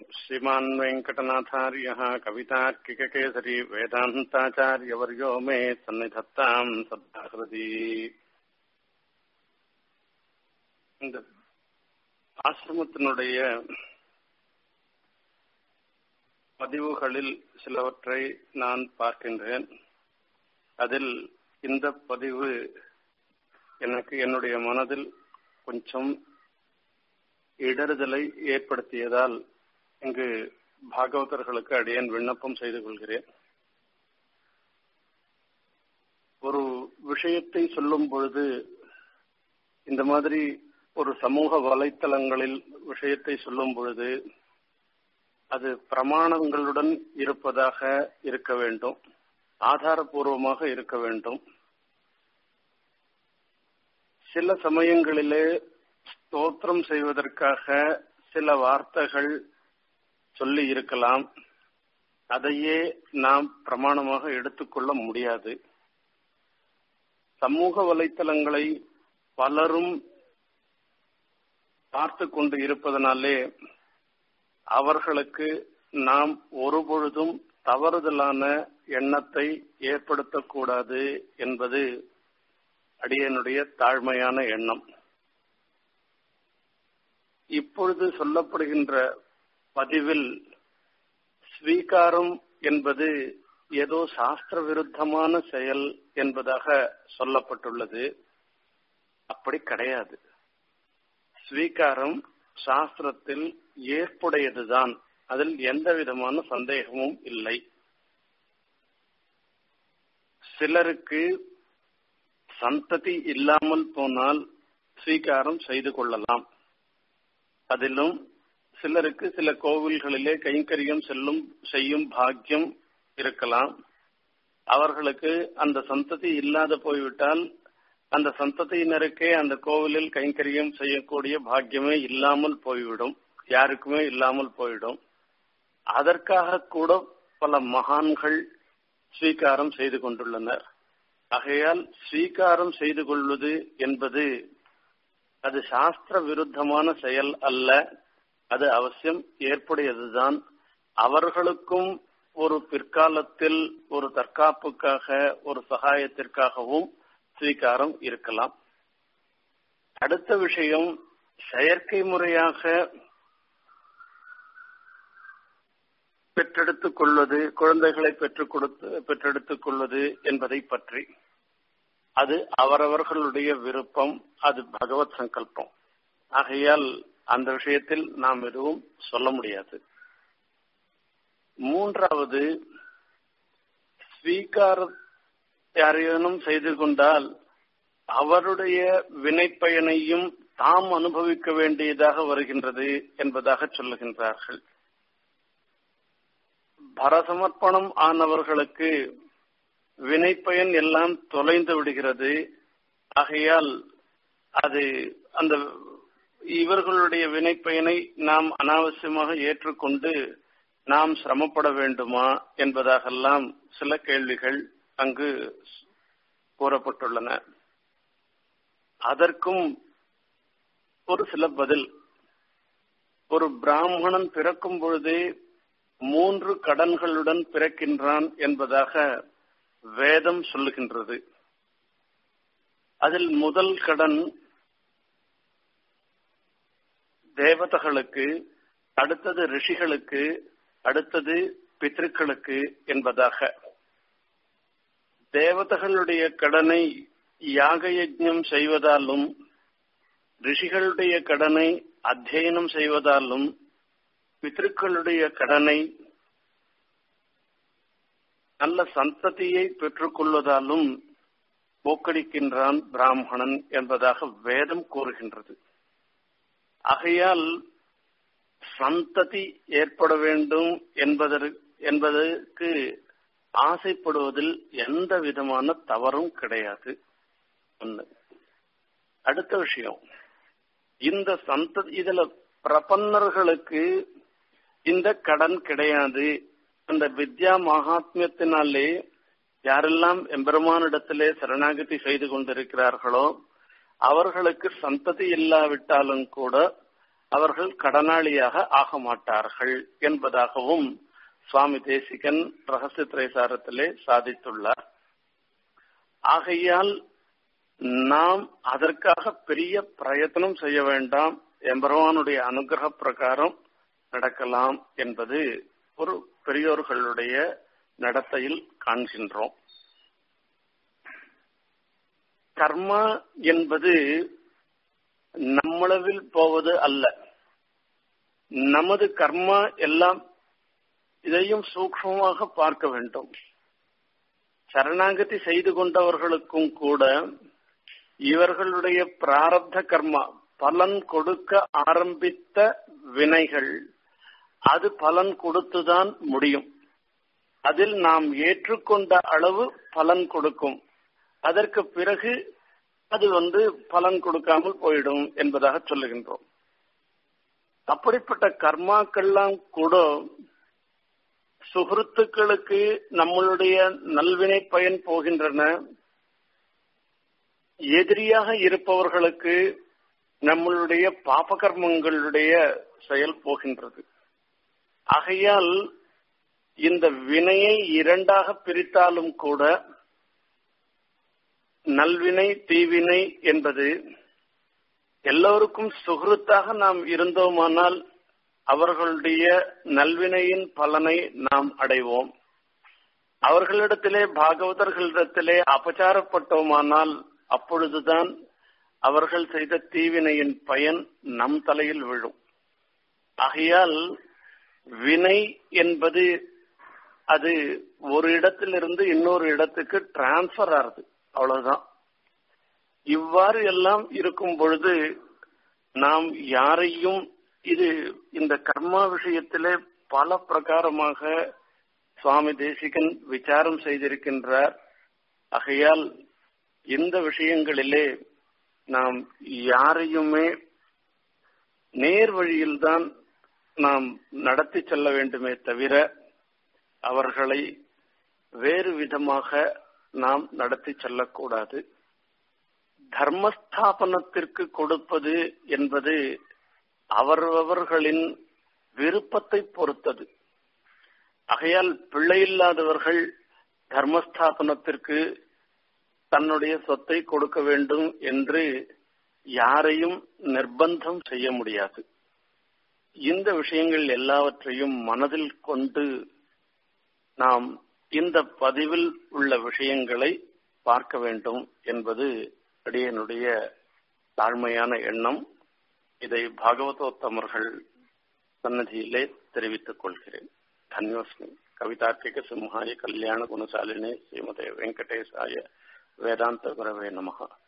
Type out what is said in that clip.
श्रीमान् वेङ्कटनाथार्यः कवितार्किककेसरी वेदान्ताचार्यवर्यो मे सन्निधत्ताम् सद्दाहृति இந்த ஆசிரமத்தினுடைய பதிவுகளில் சிலவற்றை நான் பார்க்கின்றேன் அதில் இந்த பதிவு எனக்கு என்னுடைய மனதில் கொஞ்சம் இடறுதலை ஏற்படுத்தியதால் இங்கு பாகவதர்களுக்கு அடியேன் விண்ணப்பம் செய்து கொள்கிறேன் ஒரு விஷயத்தை சொல்லும் பொழுது இந்த மாதிரி ஒரு சமூக வலைத்தளங்களில் விஷயத்தை சொல்லும் பொழுது அது பிரமாணங்களுடன் இருப்பதாக இருக்க வேண்டும் ஆதாரபூர்வமாக இருக்க வேண்டும் சில சமயங்களிலே ஸ்தோத்திரம் செய்வதற்காக சில வார்த்தைகள் சொல்லி இருக்கலாம் அதையே நாம் பிரமாணமாக எடுத்துக்கொள்ள முடியாது சமூக வலைத்தளங்களை பலரும் பார்த்து கொண்டு இருப்பதனாலே அவர்களுக்கு நாம் ஒருபொழுதும் தவறுதலான எண்ணத்தை ஏற்படுத்தக்கூடாது என்பது அடியனுடைய தாழ்மையான எண்ணம் இப்பொழுது சொல்லப்படுகின்ற பதிவில் ஸ்வீகாரம் என்பது ஏதோ சாஸ்திர விருத்தமான செயல் என்பதாக சொல்லப்பட்டுள்ளது அப்படி கிடையாது ஸ்வீகாரம் சாஸ்திரத்தில் ஏற்புடையதுதான் அதில் எந்த விதமான சந்தேகமும் இல்லை சிலருக்கு சந்ததி இல்லாமல் போனால் ஸ்வீகாரம் செய்து கொள்ளலாம் அதிலும் சிலருக்கு சில கோவில்களிலே கைங்கரியம் செல்லும் செய்யும் பாக்கியம் இருக்கலாம் அவர்களுக்கு அந்த சந்ததி இல்லாத போய்விட்டால் அந்த சந்ததியினருக்கே அந்த கோவிலில் கைங்கரியம் செய்யக்கூடிய பாக்கியமே இல்லாமல் போய்விடும் யாருக்குமே இல்லாமல் போயிடும் அதற்காக கூட பல மகான்கள் ஸ்வீகாரம் செய்து கொண்டுள்ளனர் ஆகையால் ஸ்வீகாரம் செய்து கொள்வது என்பது அது சாஸ்திர விருத்தமான செயல் அல்ல அது அவசியம் ஏற்புடையதுதான் அவர்களுக்கும் ஒரு பிற்காலத்தில் ஒரு தற்காப்புக்காக ஒரு சகாயத்திற்காகவும் ஸ்வீகாரம் இருக்கலாம் அடுத்த விஷயம் செயற்கை முறையாக பெற்றெடுத்துக் கொள்வது குழந்தைகளை பெற்றுக் கொடுத்து பெற்றெடுத்துக் கொள்வது என்பதை பற்றி அது அவரவர்களுடைய விருப்பம் அது பகவத் சங்கல்பம் ஆகையால் அந்த விஷயத்தில் நாம் எதுவும் சொல்ல முடியாது மூன்றாவது ஸ்வீகார யாரேனும் செய்து கொண்டால் அவருடைய வினைப்பயனையும் தாம் அனுபவிக்க வேண்டியதாக வருகின்றது என்பதாக சொல்லுகின்றார்கள் பரசமர்ப்பணம் ஆனவர்களுக்கு வினைப்பயன் எல்லாம் தொலைந்து விடுகிறது ஆகையால் அது அந்த இவர்களுடைய வினைப்பயனை நாம் அனாவசியமாக ஏற்றுக்கொண்டு நாம் சிரமப்பட வேண்டுமா என்பதாகெல்லாம் சில கேள்விகள் அங்கு கூறப்பட்டுள்ளன அதற்கும் ஒரு சில பதில் ஒரு பிராமணன் பிறக்கும் பொழுதே மூன்று கடன்களுடன் பிறக்கின்றான் என்பதாக வேதம் சொல்லுகின்றது அதில் முதல் கடன் தேவதைகளுக்கு அடுத்தது ரிஷிகளுக்கு அடுத்தது பித்திருக்களுக்கு என்பதாக தேவதைகளுடைய கடனை யாக யஜ்ஞம் செய்வதாலும் ரிஷிகளுடைய கடனை அத்தியனம் செய்வதாலும் பித்திருக்களுடைய கடனை நல்ல சந்ததியை பெற்றுக்கொள்வதாலும் போக்கடிக்கின்றான் பிராமணன் என்பதாக வேதம் கூறுகின்றது ஆகையால் சந்ததி ஏற்பட வேண்டும் என்பதற்கு ஆசைப்படுவதில் எந்த விதமான தவறும் கிடையாது ஒண்ணு அடுத்த விஷயம் இந்த சந்ததி இதுல பிரபன்னர்களுக்கு இந்த கடன் கிடையாது அந்த வித்யா மகாத்மியத்தினாலே யாரெல்லாம் எம்பெருமானிடத்திலே சரணாகதி செய்து கொண்டிருக்கிறார்களோ அவர்களுக்கு சந்ததி இல்லாவிட்டாலும் கூட அவர்கள் கடனாளியாக ஆக மாட்டார்கள் என்பதாகவும் சுவாமி தேசிகன் ரகசிய திரைசாரத்திலே சாதித்துள்ளார் ஆகையால் நாம் அதற்காக பெரிய பிரயத்தனம் செய்ய வேண்டாம் எம்பெருமானுடைய அனுகிரக பிரகாரம் நடக்கலாம் என்பது ஒரு பெரியோர்களுடைய நடத்தையில் காண்கின்றோம் கர்மா என்பது நம்மளவில் போவது அல்ல நமது கர்மா எல்லாம் இதையும் சூக்மமாக பார்க்க வேண்டும் சரணாகதி செய்து கொண்டவர்களுக்கும் கூட இவர்களுடைய பிராரப்த கர்மா பலன் கொடுக்க ஆரம்பித்த வினைகள் அது பலன் கொடுத்துதான் முடியும் அதில் நாம் ஏற்றுக்கொண்ட அளவு பலன் கொடுக்கும் அதற்கு பிறகு அது வந்து பலன் கொடுக்காமல் போயிடும் என்பதாக சொல்லுகின்றோம் அப்படிப்பட்ட கர்மாக்கள்லாம் கூட சுகிருத்துக்களுக்கு நம்மளுடைய நல்வினை பயன் போகின்றன எதிரியாக இருப்பவர்களுக்கு நம்மளுடைய பாபகர்மங்களுடைய செயல் போகின்றது ஆகையால் இந்த வினையை இரண்டாக பிரித்தாலும் கூட நல்வினை தீவினை என்பது எல்லோருக்கும் சுகிருத்தாக நாம் இருந்தோமானால் அவர்களுடைய நல்வினையின் பலனை நாம் அடைவோம் அவர்களிடத்திலே பாகவதர்களிடத்திலே அபச்சாரப்பட்டோமானால் அப்பொழுதுதான் அவர்கள் செய்த தீவினையின் பயன் நம் தலையில் விழும் ஆகையால் வினை என்பது அது ஒரு இடத்திலிருந்து இன்னொரு இடத்துக்கு டிரான்ஸ்பர் ஆகுது அவ்வளவுதான் இவ்வாறு எல்லாம் இருக்கும் பொழுது நாம் யாரையும் இது இந்த கர்மா விஷயத்திலே பல பிரகாரமாக சுவாமி தேசிகன் விசாரம் செய்திருக்கின்றார் ஆகையால் இந்த விஷயங்களிலே நாம் யாரையுமே நேர் வழியில்தான் நாம் நடத்தி செல்ல வேண்டுமே தவிர அவர்களை வேறு விதமாக நாம் நடத்தி செல்லக்கூடாது தர்மஸ்தாபனத்திற்கு கொடுப்பது என்பது அவரவர்களின் விருப்பத்தை பொறுத்தது ஆகையால் பிள்ளை இல்லாதவர்கள் தர்மஸ்தாபனத்திற்கு தன்னுடைய சொத்தை கொடுக்க வேண்டும் என்று யாரையும் நிர்பந்தம் செய்ய முடியாது இந்த விஷயங்கள் எல்லாவற்றையும் மனதில் கொண்டு நாம் இந்த பதிவில் உள்ள விஷயங்களை பார்க்க வேண்டும் என்பது அடியனுடைய தாழ்மையான எண்ணம் இதை பாகவதோத்தமர்கள் சன்னதியிலே தெரிவித்துக் கொள்கிறேன் தன்யோஸ்மி கவிதார்க்கிக சிம்ஹாய கல்யாண குணசாலினே ஸ்ரீமதே வெங்கடேசாய வேதாந்த குரவே நமகா